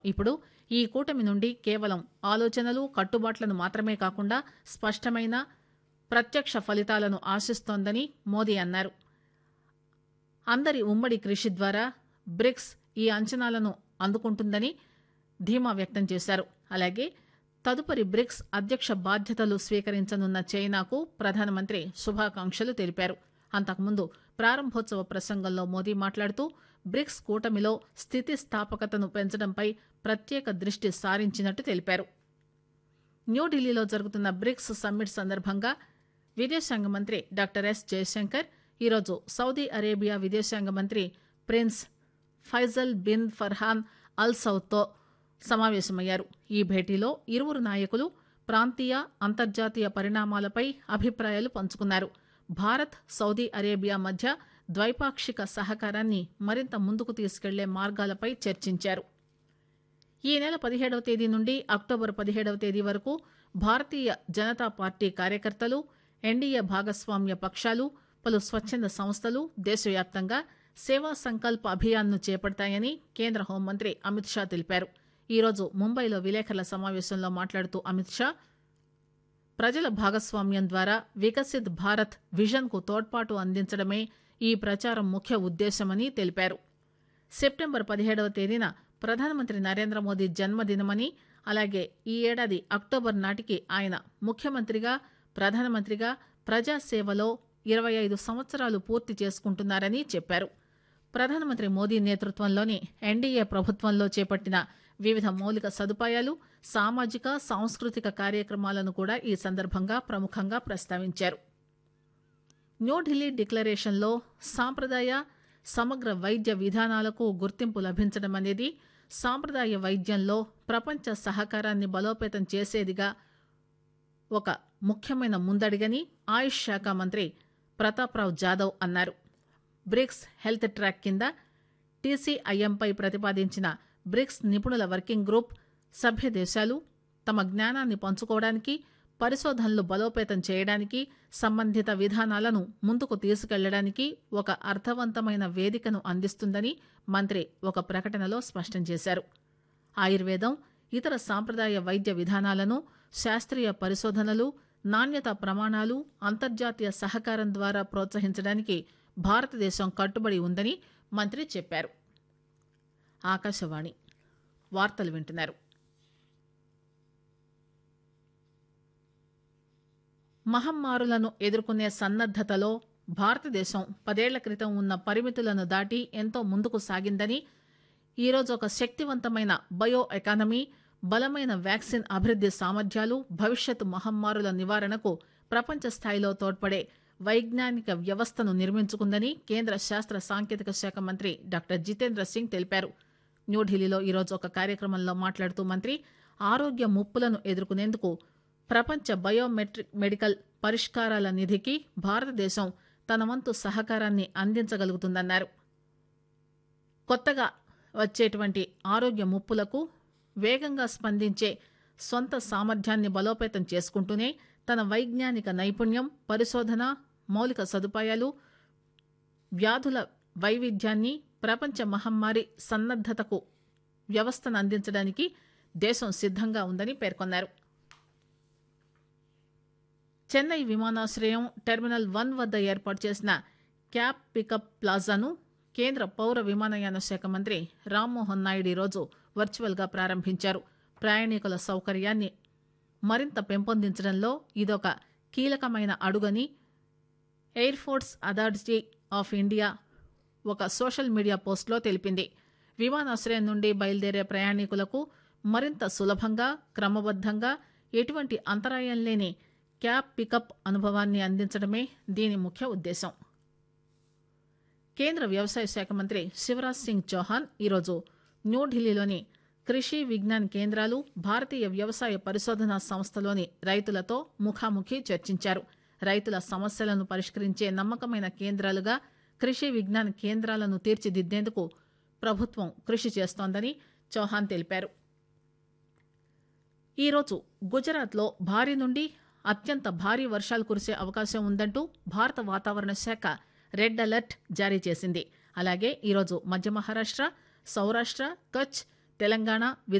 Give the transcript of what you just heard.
ఇప్పుడు ఈ కూటమి నుండి కేవలం ఆలోచనలు కట్టుబాట్లను మాత్రమే కాకుండా స్పష్టమైన ప్రత్యక్ష ఫలితాలను ఆశిస్తోందని మోదీ అన్నారు అందరి ఉమ్మడి కృషి ద్వారా బ్రిక్స్ ఈ అంచనాలను అందుకుంటుందని ధీమా వ్యక్తం చేశారు అలాగే తదుపరి బ్రిక్స్ అధ్యక్ష బాధ్యతలు స్వీకరించనున్న చైనాకు ప్రధానమంత్రి శుభాకాంక్షలు తెలిపారు అంతకుముందు ప్రారంభోత్సవ ప్రసంగంలో మోదీ మాట్లాడుతూ బ్రిక్స్ కూటమిలో స్థితిస్థాపకతను పెంచడంపై ప్రత్యేక దృష్టి సారించినట్టు తెలిపారు న్యూఢిల్లీలో జరుగుతున్న బ్రిక్స్ సమ్మిట్ సందర్భంగా విదేశాంగ మంత్రి డాక్టర్ ఎస్ జయశంకర్ ఈరోజు సౌదీ అరేబియా విదేశాంగ మంత్రి prince Faisal bin Farhan Al సౌద్తో సమావేశమయ్యారు ఈ భేటీలో ఇరువురు నాయకులు ప్రాంతీయ అంతర్జాతీయ పరిణామాలపై అభిప్రాయాలు పంచుకున్నారు భారత్ సౌదీ అరేబియా మధ్య ద్వైపాక్షిక సహకారాన్ని మరింత ముందుకు తీసుకెళ్లే మార్గాలపై చర్చించారు ఈ నెల పదిహేడవ తేదీ నుండి అక్టోబర్ పదిహేడవ తేదీ వరకు భారతీయ జనతా పార్టీ కార్యకర్తలు ఎన్డీఏ భాగస్వామ్య పక్షాలు పలు స్వచ్ఛంద సంస్థలు దేశవ్యాప్తంగా సేవా సంకల్ప్ అభియాన్ను చేపడతాయని కేంద్ర హోంమంత్రి అమిత్ షా తెలిపారు ఈరోజు ముంబైలో విలేకరుల సమావేశంలో మాట్లాడుతూ అమిత్ షా ప్రజల భాగస్వామ్యం ద్వారా వికసిత్ భారత్ విజన్కు తోడ్పాటు అందించడమే ఈ ప్రచారం ముఖ్య ఉద్దేశమని తెలిపారు సెప్టెంబర్ పదిహేడవ తేదీన ప్రధానమంత్రి నరేంద్ర మోదీ జన్మదినమని అలాగే ఈ ఏడాది అక్టోబర్ నాటికి ఆయన ముఖ్యమంత్రిగా ప్రధానమంత్రిగా ప్రజాసేవలో ఇరవై ఐదు సంవత్సరాలు పూర్తి చేసుకుంటున్నారని చెప్పారు ప్రధానమంత్రి మోదీ నేతృత్వంలోని ఎన్డీఏ ప్రభుత్వంలో చేపట్టిన వివిధ మౌలిక సదుపాయాలు సామాజిక సాంస్కృతిక కార్యక్రమాలను కూడా ఈ సందర్భంగా ప్రముఖంగా ప్రస్తావించారు న్యూఢిల్లీ డిక్లరేషన్లో సాంప్రదాయ సమగ్ర వైద్య విధానాలకు గుర్తింపు లభించడం అనేది సాంప్రదాయ వైద్యంలో ప్రపంచ సహకారాన్ని బలోపేతం చేసేదిగా ఒక ముఖ్యమైన ముందడిగని ఆయుష్ శాఖ మంత్రి ప్రతాప్రావ్ జాదవ్ అన్నారు బ్రిక్స్ హెల్త్ ట్రాక్ కింద టీసీఐఎంపై ప్రతిపాదించిన బ్రిక్స్ నిపుణుల వర్కింగ్ గ్రూప్ సభ్య దేశాలు తమ జ్ఞానాన్ని పంచుకోవడానికి పరిశోధనలు బలోపేతం చేయడానికి సంబంధిత విధానాలను ముందుకు తీసుకెళ్లడానికి ఒక అర్థవంతమైన వేదికను అందిస్తుందని మంత్రి ఒక ప్రకటనలో స్పష్టం చేశారు ఆయుర్వేదం ఇతర సాంప్రదాయ వైద్య విధానాలను శాస్త్రీయ పరిశోధనలు నాణ్యత ప్రమాణాలు అంతర్జాతీయ సహకారం ద్వారా ప్రోత్సహించడానికి భారతదేశం కట్టుబడి ఉందని మంత్రి చెప్పారు ఆకాశవాణి వార్తలు వింటున్నారు మహమ్మారులను ఎదుర్కొనే సన్నద్దతలో భారతదేశం పదేళ్ల క్రితం ఉన్న పరిమితులను దాటి ఎంతో ముందుకు సాగిందని ఈరోజు ఒక శక్తివంతమైన బయో ఎకానమీ బలమైన వ్యాక్సిన్ అభివృద్ది సామర్థ్యాలు భవిష్యత్ మహమ్మారుల నివారణకు ప్రపంచ స్థాయిలో తోడ్పడే వైజ్ఞానిక వ్యవస్థను నిర్మించుకుందని కేంద్ర శాస్త్ర సాంకేతిక శాఖ మంత్రి డాక్టర్ జితేంద్ర సింగ్ తెలిపారు న్యూఢిల్లీలో ఈరోజు ఒక కార్యక్రమంలో మాట్లాడుతూ మంత్రి ఆరోగ్య ముప్పులను ఎదుర్కొనేందుకు ప్రపంచ బయోమెట్రిక్ మెడికల్ పరిష్కారాల నిధికి భారతదేశం తన వంతు సహకారాన్ని అందించగలుగుతుందన్నారు కొత్తగా వచ్చేటువంటి ఆరోగ్య ముప్పులకు వేగంగా స్పందించే సొంత సామర్థ్యాన్ని బలోపేతం చేసుకుంటూనే తన వైజ్ఞానిక నైపుణ్యం పరిశోధన మౌలిక సదుపాయాలు వ్యాధుల వైవిధ్యాన్ని ప్రపంచ మహమ్మారి సన్నద్దతకు వ్యవస్థను అందించడానికి దేశం సిద్ధంగా ఉందని పేర్కొన్నారు చెన్నై విమానాశ్రయం టెర్మినల్ వన్ వద్ద ఏర్పాటు చేసిన క్యాబ్ పికప్ ప్లాజాను కేంద్ర పౌర విమానయాన శాఖ మంత్రి రామ్మోహన్ నాయుడు ఈరోజు వర్చువల్గా ప్రారంభించారు ప్రయాణికుల సౌకర్యాన్ని మరింత పెంపొందించడంలో ఇదొక కీలకమైన అడుగని air force authority of India ఒక సోషల్ మీడియా పోస్టులో తెలిపింది విమానాశ్రయం నుండి బయలుదేరే ప్రయాణికులకు మరింత సులభంగా క్రమబద్ధంగా ఎటువంటి అంతరాయం లేని క్యాబ్ పికప్ అనుభవాన్ని అందించడమే దీని ముఖ్య ఉద్దేశం కేంద్ర వ్యవసాయ శాఖ మంత్రి శివరాజ్ సింగ్ చౌహాన్ ఈరోజు న్యూఢిల్లీలోని కృషి విజ్ఞాన్ కేంద్రాలు భారతీయ వ్యవసాయ పరిశోధనా సంస్థలోని రైతులతో ముఖాముఖి చర్చించారు రైతుల సమస్యలను పరిష్కరించే నమ్మకమైన కేంద్రాలుగా కృషి విజ్ఞాన్ కేంద్రాలను తీర్చిదిద్దేందుకు ప్రభుత్వం కృషి చేస్తోందని చౌహాన్ తెలిపారు ఈరోజు గుజరాత్లో భారీ నుండి అత్యంత భారీ వర్షాలు కురిసే అవకాశం ఉందంటూ భారత వాతావరణ శాఖ రెడ్ అలర్ట్ జారీ చేసింది అలాగే ఈరోజు మధ్య మహారాష్ట్ర సౌరాష్ట్ర కచ్ తెలంగాణ